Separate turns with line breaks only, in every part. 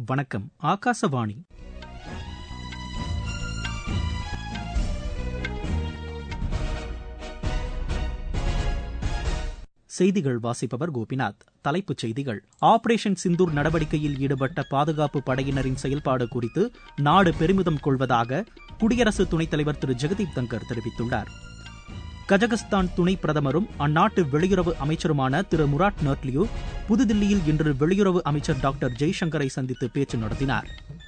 வணக்கம் ஆகாசவாணி செய்திகள் வாசிப்பவர் கோபிநாத் தலைப்புச் செய்திகள் ஆபரேஷன் சிந்தூர் நடவடிக்கையில் ஈடுபட்ட பாதுகாப்பு படையினரின் செயல்பாடு குறித்து நாடு பெருமிதம் கொள்வதாக குடியரசு துணைத் தலைவர் திரு ஜெகதீப் தங்கர் தெரிவித்துள்ளார் கஜகஸ்தான் துணை பிரதமரும் அந்நாட்டு வெளியுறவு அமைச்சருமான திரு முராட் நர்ட்லியோ புதுதில்லியில் இன்று வெளியுறவு அமைச்சர் டாக்டர் ஜெய்சங்கரை சந்தித்து பேச்சு நடத்தினார்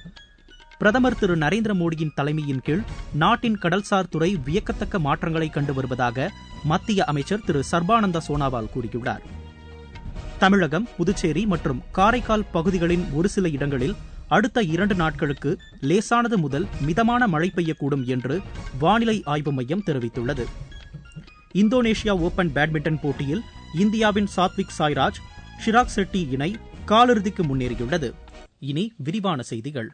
பிரதமர் திரு நரேந்திர மோடியின் தலைமையின் கீழ் நாட்டின் கடல்சார் துறை வியக்கத்தக்க மாற்றங்களை கண்டு வருவதாக மத்திய அமைச்சர் திரு சர்பானந்த சோனாவால் கூறியுள்ளார் தமிழகம் புதுச்சேரி மற்றும் காரைக்கால் பகுதிகளின் ஒரு சில இடங்களில் அடுத்த இரண்டு நாட்களுக்கு லேசானது முதல் மிதமான மழை பெய்யக்கூடும் என்று வானிலை ஆய்வு மையம் தெரிவித்துள்ளது இந்தோனேஷியா ஓபன் பேட்மிண்டன் போட்டியில் இந்தியாவின் சாத்விக் சாய்ராஜ் ஷிராக் செட்டி இணை காலிறுதிக்கு முன்னேறியுள்ளது இனி விரிவான செய்திகள்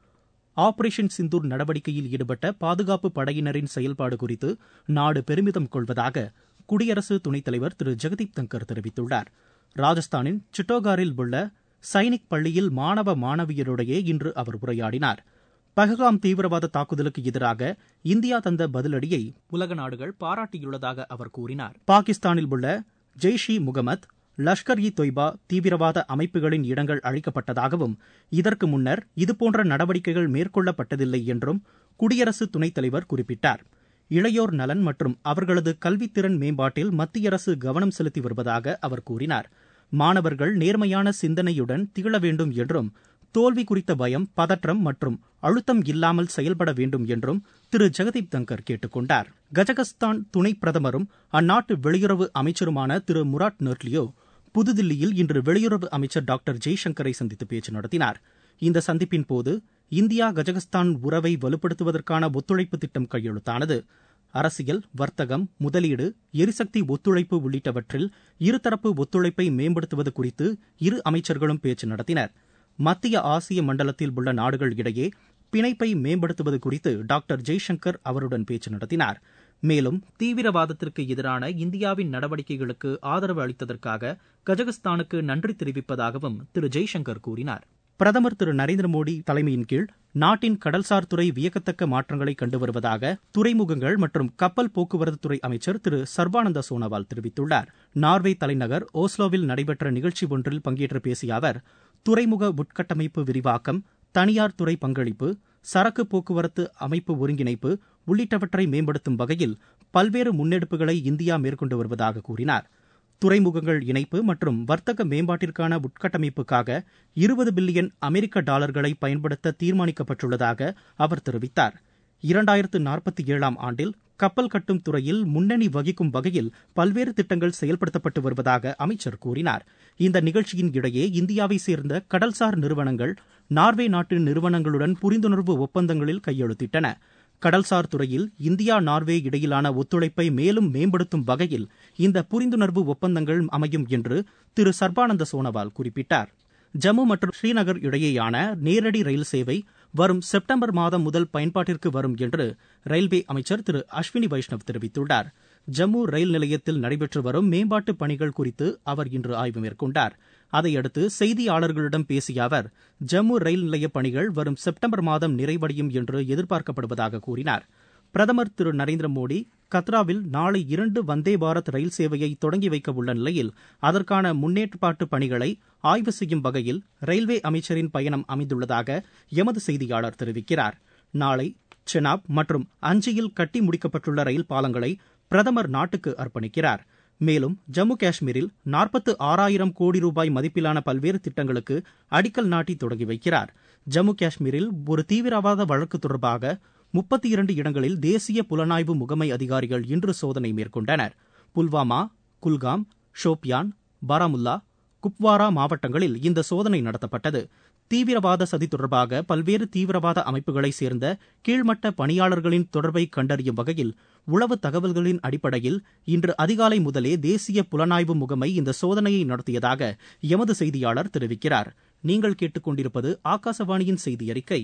ஆபரேஷன் சிந்தூர் நடவடிக்கையில் ஈடுபட்ட பாதுகாப்பு படையினரின் செயல்பாடு குறித்து நாடு பெருமிதம் கொள்வதாக குடியரசு துணைத் தலைவர் திரு ஜெகதீப் தங்கர் தெரிவித்துள்ளார் ராஜஸ்தானின் சிட்டோகாரில் உள்ள சைனிக் பள்ளியில் மாணவ மாணவியரிடையே இன்று அவர் உரையாடினார் பஹல்காம் தீவிரவாத தாக்குதலுக்கு எதிராக இந்தியா தந்த பதிலடியை உலக நாடுகள் பாராட்டியுள்ளதாக அவர் கூறினார் பாகிஸ்தானில் உள்ள ஜெய்ஷ் இ முகமது லஷ்கர் இ தொய்பா தீவிரவாத அமைப்புகளின் இடங்கள் அழிக்கப்பட்டதாகவும் இதற்கு முன்னர் இதுபோன்ற நடவடிக்கைகள் மேற்கொள்ளப்பட்டதில்லை என்றும் குடியரசு துணைத் தலைவர் குறிப்பிட்டார் இளையோர் நலன் மற்றும் அவர்களது கல்வித்திறன் மேம்பாட்டில் மத்திய அரசு கவனம் செலுத்தி வருவதாக அவர் கூறினார் மாணவர்கள் நேர்மையான சிந்தனையுடன் திகழ வேண்டும் என்றும் தோல்வி குறித்த பயம் பதற்றம் மற்றும் அழுத்தம் இல்லாமல் செயல்பட வேண்டும் என்றும் திரு ஜெகதீப் தங்கர் கேட்டுக் கொண்டார் கஜகஸ்தான் துணை பிரதமரும் அந்நாட்டு வெளியுறவு அமைச்சருமான திரு முராட் நர்ட்லியோ புதுதில்லியில் இன்று வெளியுறவு அமைச்சர் டாக்டர் ஜெய்சங்கரை சந்தித்து பேச்சு நடத்தினார் இந்த சந்திப்பின் போது இந்தியா கஜகஸ்தான் உறவை வலுப்படுத்துவதற்கான ஒத்துழைப்பு திட்டம் கையெழுத்தானது அரசியல் வர்த்தகம் முதலீடு எரிசக்தி ஒத்துழைப்பு உள்ளிட்டவற்றில் இருதரப்பு ஒத்துழைப்பை மேம்படுத்துவது குறித்து இரு அமைச்சர்களும் பேச்சு நடத்தினர் மத்திய ஆசிய மண்டலத்தில் உள்ள நாடுகள் இடையே பிணைப்பை மேம்படுத்துவது குறித்து டாக்டர் ஜெய்சங்கர் அவருடன் பேச்சு நடத்தினார் மேலும் தீவிரவாதத்திற்கு எதிரான இந்தியாவின் நடவடிக்கைகளுக்கு ஆதரவு அளித்ததற்காக கஜகஸ்தானுக்கு நன்றி தெரிவிப்பதாகவும் திரு ஜெய்சங்கர் கூறினார் பிரதமர் திரு நரேந்திர மோடி தலைமையின் கீழ் நாட்டின் கடல்சார் துறை வியக்கத்தக்க மாற்றங்களை கண்டு வருவதாக துறைமுகங்கள் மற்றும் கப்பல் போக்குவரத்து துறை அமைச்சர் திரு சர்பானந்த சோனோவால் தெரிவித்துள்ளார் நார்வே தலைநகர் ஓஸ்லோவில் நடைபெற்ற நிகழ்ச்சி ஒன்றில் பங்கேற்று பேசிய அவர் துறைமுக உட்கட்டமைப்பு விரிவாக்கம் தனியார் துறை பங்களிப்பு சரக்கு போக்குவரத்து அமைப்பு ஒருங்கிணைப்பு உள்ளிட்டவற்றை மேம்படுத்தும் வகையில் பல்வேறு முன்னெடுப்புகளை இந்தியா மேற்கொண்டு வருவதாக கூறினார் துறைமுகங்கள் இணைப்பு மற்றும் வர்த்தக மேம்பாட்டிற்கான உட்கட்டமைப்புக்காக இருபது பில்லியன் அமெரிக்க டாலர்களை பயன்படுத்த தீர்மானிக்கப்பட்டுள்ளதாக அவர் தெரிவித்தார் இரண்டாயிரத்து நாற்பத்தி ஏழாம் ஆண்டில் கப்பல் கட்டும் துறையில் முன்னணி வகிக்கும் வகையில் பல்வேறு திட்டங்கள் செயல்படுத்தப்பட்டு வருவதாக அமைச்சர் கூறினார் இந்த நிகழ்ச்சியின் இடையே இந்தியாவை சேர்ந்த கடல்சார் நிறுவனங்கள் நார்வே நாட்டு நிறுவனங்களுடன் புரிந்துணர்வு ஒப்பந்தங்களில் கையெழுத்திட்டன கடல்சார் துறையில் இந்தியா நார்வே இடையிலான ஒத்துழைப்பை மேலும் மேம்படுத்தும் வகையில் இந்த புரிந்துணர்வு ஒப்பந்தங்கள் அமையும் என்று திரு சர்பானந்த சோனோவால் குறிப்பிட்டார் ஜம்மு மற்றும் ஸ்ரீநகர் இடையேயான நேரடி ரயில் சேவை வரும் செப்டம்பர் மாதம் முதல் பயன்பாட்டிற்கு வரும் என்று ரயில்வே அமைச்சர் திரு அஸ்வினி வைஷ்ணவ் தெரிவித்துள்ளார் ஜம்மு ரயில் நிலையத்தில் நடைபெற்று வரும் மேம்பாட்டு பணிகள் குறித்து அவர் இன்று ஆய்வு மேற்கொண்டார் அதையடுத்து செய்தியாளர்களிடம் பேசிய அவர் ஜம்மு ரயில் நிலைய பணிகள் வரும் செப்டம்பர் மாதம் நிறைவடையும் என்று எதிர்பார்க்கப்படுவதாக கூறினார் பிரதமர் திரு நரேந்திர மோடி கத்ராவில் நாளை இரண்டு வந்தே பாரத் ரயில் சேவையை தொடங்கி வைக்க உள்ள நிலையில் அதற்கான முன்னேற்பாட்டு பணிகளை ஆய்வு செய்யும் வகையில் ரயில்வே அமைச்சரின் பயணம் அமைந்துள்ளதாக எமது செய்தியாளர் தெரிவிக்கிறார் நாளை செனாப் மற்றும் அஞ்சியில் கட்டி முடிக்கப்பட்டுள்ள ரயில் பாலங்களை பிரதமர் நாட்டுக்கு அர்ப்பணிக்கிறார் மேலும் ஜம்மு காஷ்மீரில் நாற்பத்து ஆறாயிரம் கோடி ரூபாய் மதிப்பிலான பல்வேறு திட்டங்களுக்கு அடிக்கல் நாட்டி தொடங்கி வைக்கிறார் ஜம்மு காஷ்மீரில் ஒரு தீவிரவாத வழக்கு தொடர்பாக முப்பத்தி இரண்டு இடங்களில் தேசிய புலனாய்வு முகமை அதிகாரிகள் இன்று சோதனை மேற்கொண்டனர் புல்வாமா குல்காம் ஷோபியான் பாராமுல்லா குப்வாரா மாவட்டங்களில் இந்த சோதனை நடத்தப்பட்டது தீவிரவாத சதி தொடர்பாக பல்வேறு தீவிரவாத அமைப்புகளைச் சேர்ந்த கீழ்மட்ட பணியாளர்களின் தொடர்பை கண்டறியும் வகையில் உளவு தகவல்களின் அடிப்படையில் இன்று அதிகாலை முதலே தேசிய புலனாய்வு முகமை இந்த சோதனையை நடத்தியதாக எமது செய்தியாளர் தெரிவிக்கிறார் நீங்கள் கேட்டுக்கொண்டிருப்பது ஆகாசவாணியின் செய்தி அறிக்கை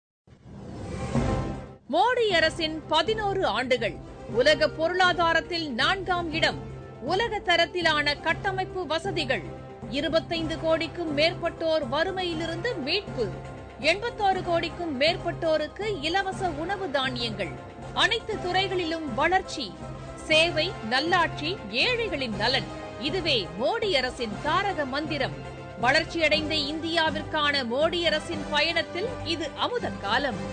மோடி அரசின் பதினோரு ஆண்டுகள் உலக பொருளாதாரத்தில் நான்காம் இடம் உலக தரத்திலான கட்டமைப்பு வசதிகள் இருபத்தைந்து கோடிக்கும் மேற்பட்டோர் வறுமையிலிருந்து மீட்பு எண்பத்தாறு கோடிக்கும் மேற்பட்டோருக்கு இலவச உணவு தானியங்கள் அனைத்து துறைகளிலும் வளர்ச்சி சேவை நல்லாட்சி ஏழைகளின் நலன் இதுவே மோடி அரசின் தாரக மந்திரம் வளர்ச்சியடைந்த இந்தியாவிற்கான மோடி அரசின் பயணத்தில் இது அமுத காலம்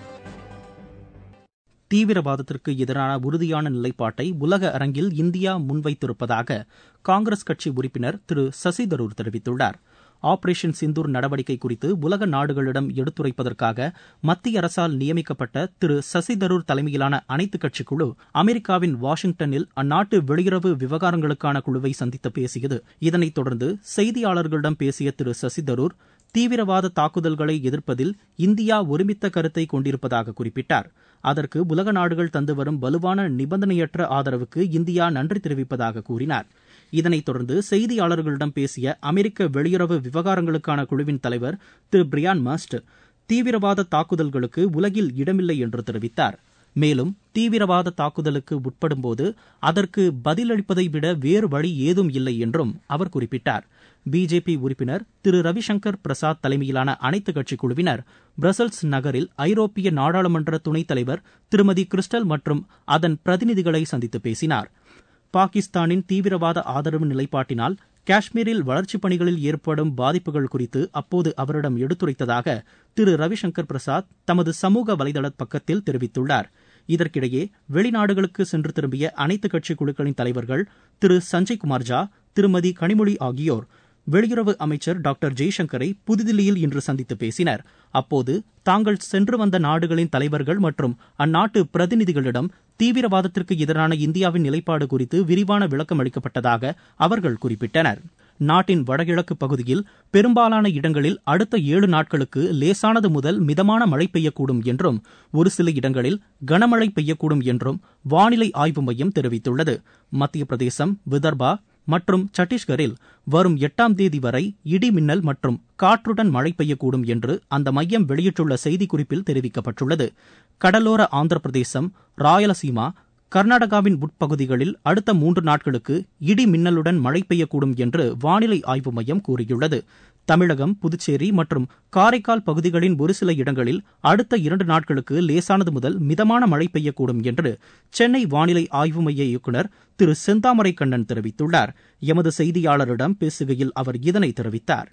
தீவிரவாதத்திற்கு எதிரான உறுதியான நிலைப்பாட்டை உலக அரங்கில் இந்தியா முன்வைத்திருப்பதாக காங்கிரஸ் கட்சி உறுப்பினர் திரு சசி தரூர் தெரிவித்துள்ளார் ஆபரேஷன் சிந்தூர் நடவடிக்கை குறித்து உலக நாடுகளிடம் எடுத்துரைப்பதற்காக மத்திய அரசால் நியமிக்கப்பட்ட திரு சசி தரூர் தலைமையிலான அனைத்துக் கட்சி குழு அமெரிக்காவின் வாஷிங்டனில் அந்நாட்டு வெளியுறவு விவகாரங்களுக்கான குழுவை சந்தித்து பேசியது இதனைத் தொடர்ந்து செய்தியாளர்களிடம் பேசிய திரு சசி தரூர் தீவிரவாத தாக்குதல்களை எதிர்ப்பதில் இந்தியா ஒருமித்த கருத்தை கொண்டிருப்பதாக குறிப்பிட்டார் அதற்கு உலக நாடுகள் தந்து வரும் வலுவான நிபந்தனையற்ற ஆதரவுக்கு இந்தியா நன்றி தெரிவிப்பதாக கூறினார் இதனைத் தொடர்ந்து செய்தியாளர்களிடம் பேசிய அமெரிக்க வெளியுறவு விவகாரங்களுக்கான குழுவின் தலைவர் திரு பிரியான் மாஸ்டர் தீவிரவாத தாக்குதல்களுக்கு உலகில் இடமில்லை என்று தெரிவித்தார் மேலும் தீவிரவாத தாக்குதலுக்கு உட்படும்போது அதற்கு பதிலளிப்பதை விட வேறு வழி ஏதும் இல்லை என்றும் அவர் குறிப்பிட்டார் பிஜேபி உறுப்பினர் திரு ரவிசங்கர் பிரசாத் தலைமையிலான அனைத்துக் கட்சி குழுவினர் பிரசல்ஸ் நகரில் ஐரோப்பிய நாடாளுமன்ற துணைத் தலைவர் திருமதி கிறிஸ்டல் மற்றும் அதன் பிரதிநிதிகளை சந்தித்து பேசினார் பாகிஸ்தானின் தீவிரவாத ஆதரவு நிலைப்பாட்டினால் காஷ்மீரில் வளர்ச்சிப் பணிகளில் ஏற்படும் பாதிப்புகள் குறித்து அப்போது அவரிடம் எடுத்துரைத்ததாக திரு ரவிசங்கர் பிரசாத் தமது சமூக வலைதள பக்கத்தில் தெரிவித்துள்ளார் இதற்கிடையே வெளிநாடுகளுக்கு சென்று திரும்பிய அனைத்துக் கட்சி குழுக்களின் தலைவர்கள் திரு சஞ்சய் குமார் ஜா திருமதி கனிமொழி ஆகியோர் வெளியுறவு அமைச்சர் டாக்டர் ஜெய்சங்கரை புதுதில்லியில் இன்று சந்தித்து பேசினர் அப்போது தாங்கள் சென்று வந்த நாடுகளின் தலைவர்கள் மற்றும் அந்நாட்டு பிரதிநிதிகளிடம் தீவிரவாதத்திற்கு எதிரான இந்தியாவின் நிலைப்பாடு குறித்து விரிவான விளக்கம் அளிக்கப்பட்டதாக அவர்கள் குறிப்பிட்டனர் நாட்டின் வடகிழக்கு பகுதியில் பெரும்பாலான இடங்களில் அடுத்த ஏழு நாட்களுக்கு லேசானது முதல் மிதமான மழை பெய்யக்கூடும் என்றும் ஒரு சில இடங்களில் கனமழை பெய்யக்கூடும் என்றும் வானிலை ஆய்வு மையம் தெரிவித்துள்ளது மத்திய பிரதேசம் விதர்பா மற்றும் சத்தீஸ்கரில் வரும் எட்டாம் தேதி வரை இடி மின்னல் மற்றும் காற்றுடன் மழை பெய்யக்கூடும் என்று அந்த மையம் வெளியிட்டுள்ள செய்திக்குறிப்பில் தெரிவிக்கப்பட்டுள்ளது கடலோர ஆந்திர பிரதேசம் ராயலசீமா கர்நாடகாவின் உட்பகுதிகளில் அடுத்த மூன்று நாட்களுக்கு இடி மின்னலுடன் மழை பெய்யக்கூடும் என்று வானிலை ஆய்வு மையம் கூறியுள்ளது தமிழகம் புதுச்சேரி மற்றும் காரைக்கால் பகுதிகளின் ஒரு சில இடங்களில் அடுத்த இரண்டு நாட்களுக்கு லேசானது முதல் மிதமான மழை பெய்யக்கூடும் என்று சென்னை வானிலை ஆய்வு மைய இயக்குநர் திரு செந்தாமரை கண்ணன் தெரிவித்துள்ளார் எமது செய்தியாளரிடம் பேசுகையில் அவர் இதனை தெரிவித்தார்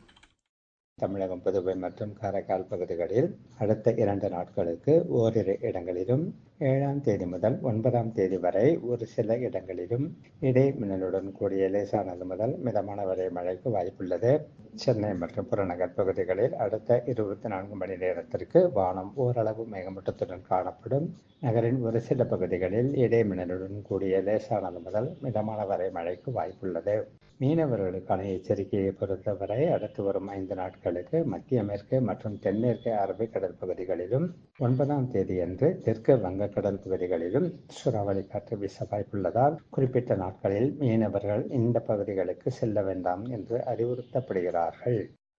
தமிழகம் புதுவை மற்றும் காரைக்கால் பகுதிகளில் அடுத்த இரண்டு நாட்களுக்கு ஓரிரு இடங்களிலும் ஏழாம் தேதி முதல் ஒன்பதாம் தேதி வரை ஒரு சில இடங்களிலும் இடை மின்னலுடன் கூடிய லேசானது முதல் மிதமான வரை மழைக்கு வாய்ப்புள்ளது சென்னை மற்றும் புறநகர் பகுதிகளில் அடுத்த இருபத்தி நான்கு மணி நேரத்திற்கு வானம் ஓரளவு மேகமூட்டத்துடன் காணப்படும் நகரின் ஒரு சில பகுதிகளில் இடை மின்னலுடன் கூடிய லேசானது முதல் மிதமான வரை மழைக்கு வாய்ப்புள்ளது மீனவர்களுக்கான எச்சரிக்கையை பொறுத்தவரை அடுத்து வரும் ஐந்து நாட்களுக்கு மத்திய மேற்கு மற்றும் தென்மேற்கு அரபிக்கடல் பகுதிகளிலும் ஒன்பதாம் தேதியன்று தெற்கு வங்கக்கடல் பகுதிகளிலும் சூறாவளி காற்று வீச வாய்ப்புள்ளதால் குறிப்பிட்ட நாட்களில் மீனவர்கள் இந்த பகுதிகளுக்கு செல்ல வேண்டாம் என்று அறிவுறுத்தப்படுகிறார்கள்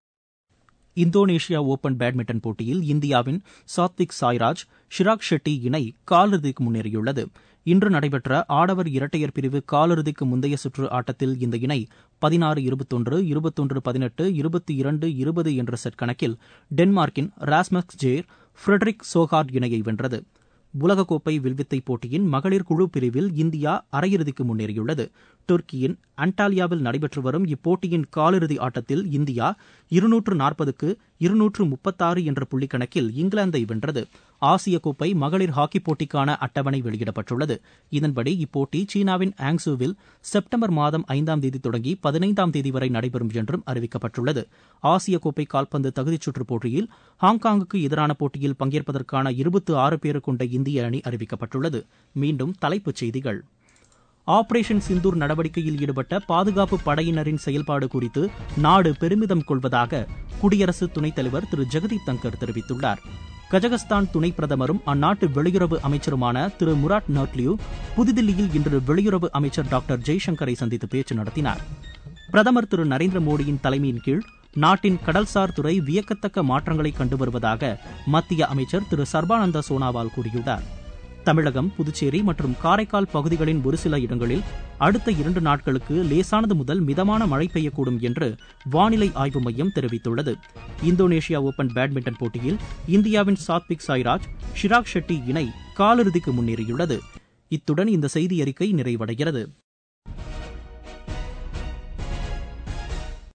இந்தோனேஷியா ஓபன் பேட்மிண்டன் போட்டியில் இந்தியாவின் சாத்விக் சாய்ராஜ் ஷிராக் ஷெட்டி இணை காலிறுதிக்கு முன்னேறியுள்ளது இன்று நடைபெற்ற ஆடவர் இரட்டையர் பிரிவு காலிறுதிக்கு முந்தைய சுற்று ஆட்டத்தில் இந்த இணை பதினாறு இருபத்தொன்று இருபத்தொன்று பதினெட்டு இருபத்தி இரண்டு இருபது என்ற செட் கணக்கில் டென்மார்க்கின் ராஸ்மக்ஸ் ஜேர் ஃபிரெட்ரிக் சோகார்ட் இணையை வென்றது உலகக்கோப்பை வில்வித்தை போட்டியின் மகளிர் குழு பிரிவில் இந்தியா அரையிறுதிக்கு முன்னேறியுள்ளது துருக்கியின் அன்டாலியாவில் நடைபெற்று வரும் இப்போட்டியின் காலிறுதி ஆட்டத்தில் இந்தியா இருநூற்று நாற்பதுக்கு இருநூற்று முப்பத்தாறு என்ற புள்ளிக்கணக்கில் இங்கிலாந்தை வென்றது ஆசிய கோப்பை மகளிர் ஹாக்கி போட்டிக்கான அட்டவணை வெளியிடப்பட்டுள்ளது இதன்படி இப்போட்டி சீனாவின் ஆங்சூவில் செப்டம்பர் மாதம் ஐந்தாம் தேதி தொடங்கி பதினைந்தாம் தேதி வரை நடைபெறும் என்றும் அறிவிக்கப்பட்டுள்ளது ஆசிய கோப்பை கால்பந்து தகுதிச் சுற்றுப் போட்டியில் ஹாங்காங்குக்கு எதிரான போட்டியில் பங்கேற்பதற்கான இருபத்தி ஆறு பேர் கொண்ட இந்திய அணி அறிவிக்கப்பட்டுள்ளது மீண்டும் தலைப்புச் செய்திகள் ஆபரேஷன் சிந்தூர் நடவடிக்கையில் ஈடுபட்ட பாதுகாப்பு படையினரின் செயல்பாடு குறித்து நாடு பெருமிதம் கொள்வதாக குடியரசு துணைத் தலைவர் திரு ஜெகதீப் தங்கர் தெரிவித்துள்ளார் கஜகஸ்தான் துணை பிரதமரும் அந்நாட்டு வெளியுறவு அமைச்சருமான திரு முராட் நோட்லியூ புதுதில்லியில் இன்று வெளியுறவு அமைச்சர் டாக்டர் ஜெய்சங்கரை சந்தித்து பேச்சு நடத்தினார் பிரதமர் திரு நரேந்திர மோடியின் தலைமையின் கீழ் நாட்டின் கடல்சார் துறை வியக்கத்தக்க மாற்றங்களை கண்டு வருவதாக மத்திய அமைச்சர் திரு சர்பானந்த சோனாவால் கூறியுள்ளார் தமிழகம் புதுச்சேரி மற்றும் காரைக்கால் பகுதிகளின் ஒரு சில இடங்களில் அடுத்த இரண்டு நாட்களுக்கு லேசானது முதல் மிதமான மழை பெய்யக்கூடும் என்று வானிலை ஆய்வு மையம் தெரிவித்துள்ளது இந்தோனேஷியா ஓபன் பேட்மிண்டன் போட்டியில் இந்தியாவின் சாத்விக் சாய்ராஜ் ஷிராக் ஷெட்டி இணை காலிறுதிக்கு முன்னேறியுள்ளது இத்துடன் இந்த செய்தி அறிக்கை நிறைவடைகிறது